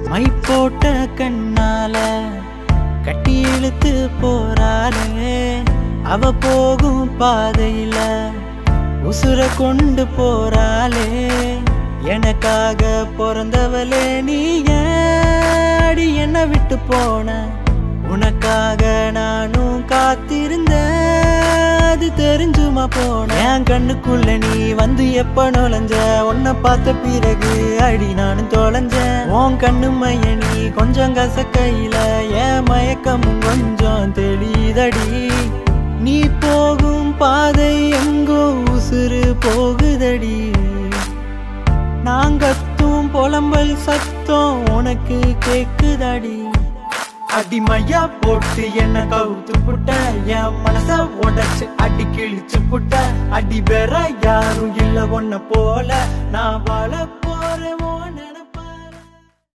my போட்ட கண்ணால கட்டி இழுத்து போறாளே அவ போகும் பாதையில உசுர கொண்டு போறாளே எனக்காக பிறந்தவளே நீ ஏன் அடி என்ன விட்டு போன உனக்காக நானும் காத்திருந்தேன் அது தெரிஞ்சுமா போன என் கண்ணுக்குள்ள நீ வந்து எப்ப நுழைஞ்ச உன்னை பார்த்த பிறகு அடி நானும் தொலைஞ்சேன் உன் கண்ணு மைய நீ கொஞ்சம் கசக்கையில என் மயக்கமும் கொஞ்சம் தெளிதடி நீ போகும் பாதை எங்கோ உசுறு போகுதடி நாங்கத்தும் புலம்பல் சத்தம் உனக்கு கேக்குதடி அடிமையா போட்டு என்ன கவுத்து புட்ட என் மனச உடைச்சு அடி கிழிச்சு புட்ட அடி வேற யாரும் இல்ல ஒன்ன போல நான் வாழ போறேன்